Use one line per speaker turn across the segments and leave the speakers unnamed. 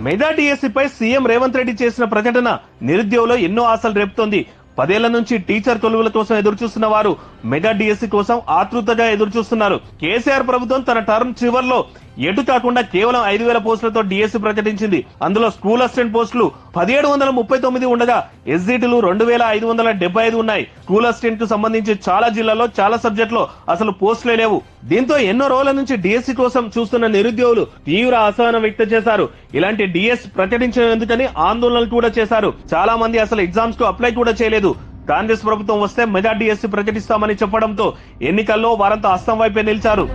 mega డిఎస్సిపై CM Revanth Reddy చేసిన ప్రకటన నిరుద్యోగులు ఎన్నో ఆశలు రేపుతోంది పదేళ్ల నుంచి టీచర్ కొలువుల కోసం ఎదురు చూస్తున్న వారు మెగా డిఎస్సి కోసం ఆతృతగా ఎదురు చూస్తున్నారు కేసీఆర్ ప్రభుత్వం తన టర్మ్ చివర్లో ఎటు కాకుండా కేవలం ఐదు వేల పోస్టులతో డిఎస్సి ప్రకటించింది అందులో స్కూల్ అసిస్టెంట్ పోస్టులు పదిహేడు వందల ముప్పై తొమ్మిది ఉండగా ఎస్జిటీలు రెండు వేల ఐదు వందల డెబ్బై ఐదు ఉన్నాయి స్కూల్ అసిస్టెంట్ కు సంబంధించి చాలా జిల్లాల్లో చాలా సబ్జెక్టులో అసలు పోస్టులే లేవు దీంతో ఎన్నో రోజుల నుంచి డిఎస్సి కోసం చూస్తున్న నిరుద్యోగులు తీవ్ర అసహనం వ్యక్తం చేశారు ఇలాంటి డిఎస్ ప్రకటించినందుకని ఆందోళనలు కూడా చేశారు చాలా మంది అసలు ఎగ్జామ్స్ కు అప్లై కూడా చేయలేదు కాంగ్రెస్ ప్రభుత్వం వస్తే మెగా డిఎస్సి ప్రకటిస్తామని చెప్పడంతో ఎన్నికల్లో వారంతా అస్తం వైపే నిలిచారు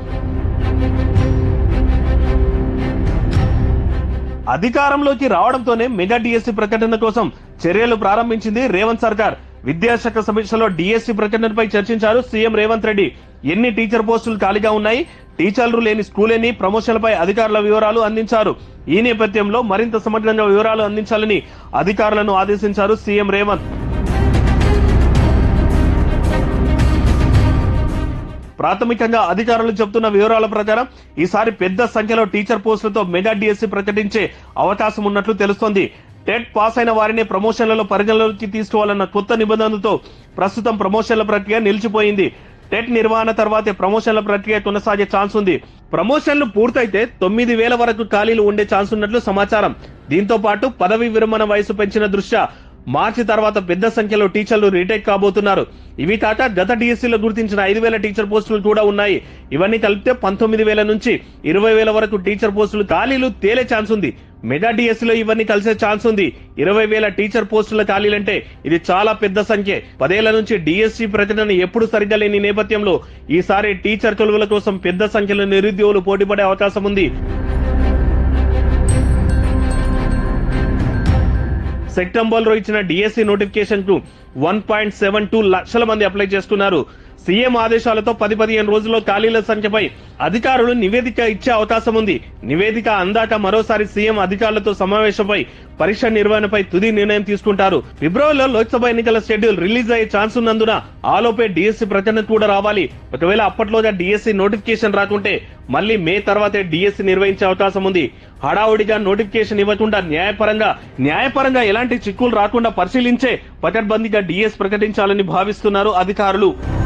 అధికారంలోకి రావడంతోనే మెగా డిఎస్సి ప్రకటన కోసం చర్యలు ప్రారంభించింది రేవంత్ సర్కార్ విద్యాశాఖ సమీక్షలో డిఎస్సి ప్రకటనపై చర్చించారు సీఎం రేవంత్ రెడ్డి ఎన్ని టీచర్ పోస్టులు ఖాళీగా ఉన్నాయి టీచర్లు లేని స్కూల్ ఎన్ని ప్రమోషన్లపై అధికారుల వివరాలు అందించారు ఈ నేపథ్యంలో మరింత సమగ్రంగా వివరాలు అందించాలని అధికారులను ఆదేశించారు సీఎం రేవంత్ ప్రాథమికంగా అధికారులు చెబుతున్న వివరాల ప్రకారం ఈసారి పెద్ద సంఖ్యలో టీచర్ పోస్టులతో మెగా డిఎస్సి ప్రకటించే అవకాశం ఉన్నట్లు తెలుస్తోంది టెట్ పాస్ అయిన వారిని ప్రమోషన్లలో పరిగణలోకి తీసుకోవాలన్న కొత్త నిబంధనలతో ప్రస్తుతం ప్రమోషన్ల ప్రక్రియ నిలిచిపోయింది టెట్ నిర్వహణ తర్వాతే ప్రమోషన్ల ప్రక్రియ కొనసాగే ఛాన్స్ ఉంది ప్రమోషన్లు పూర్తయితే తొమ్మిది వేల వరకు ఖాళీలు ఉండే ఛాన్స్ ఉన్నట్లు సమాచారం దీంతో పాటు పదవి విరమణ వయసు పెంచిన దృష్ట్యా మార్చి తర్వాత పెద్ద సంఖ్యలో టీచర్లు రీటేక్ కాబోతున్నారు ఇవి కాక గత డిఎస్సీలో గుర్తించిన ఐదు వేల టీచర్ పోస్టులు కూడా ఉన్నాయి ఇవన్నీ కలిపితే పంతొమ్మిది వేల నుంచి ఇరవై వేల వరకు టీచర్ పోస్టులు ఖాళీలు తేలే ఛాన్స్ ఉంది మెగా డిఎస్సీలో ఇవన్నీ కలిసే ఛాన్స్ ఉంది ఇరవై వేల టీచర్ పోస్టుల ఖాళీలంటే ఇది చాలా పెద్ద సంఖ్య పదేళ్ల నుంచి డిఎస్సీ ప్రకటన ఎప్పుడు సరిగ్గా లేని నేపథ్యంలో ఈసారి టీచర్ కొలువుల కోసం పెద్ద సంఖ్యలో నిరుద్యోగులు పోటీపడే అవకాశం ఉంది సెప్టెంబర్ లో ఇచ్చిన డిఎస్సి నోటిఫికేషన్ కు వన్ పాయింట్ సెవెన్ టూ లక్షల మంది అప్లై చేసుకున్నారు సీఎం ఆదేశాలతో పది పదిహేను రోజుల్లో ఖాళీల సంఖ్యపై అధికారులు నివేదిక ఇచ్చే అవకాశం ఉంది నివేదిక అందాక మరోసారి సీఎం అధికారులతో సమావేశంపై పరీక్ష నిర్వహణపై తుది నిర్ణయం తీసుకుంటారు ఫిబ్రవరిలో లోక్సభ ఎన్నికల షెడ్యూల్ రిలీజ్ అయ్యే ఛాన్స్ ఉన్నందున ఆలోపే డిఎస్సి ప్రకటన కూడా రావాలి ఒకవేళ అప్పట్లోగా డిఎస్సి నోటిఫికేషన్ రాకుంటే మళ్ళీ మే తర్వాతే డిఎస్సి నిర్వహించే అవకాశం ఉంది హడావుడిగా నోటిఫికేషన్ ఇవ్వకుండా న్యాయపరంగా న్యాయపరంగా ఎలాంటి చిక్కులు రాకుండా పరిశీలించే పకడ్బందీగా డిఎస్ ప్రకటించాలని భావిస్తున్నారు అధికారులు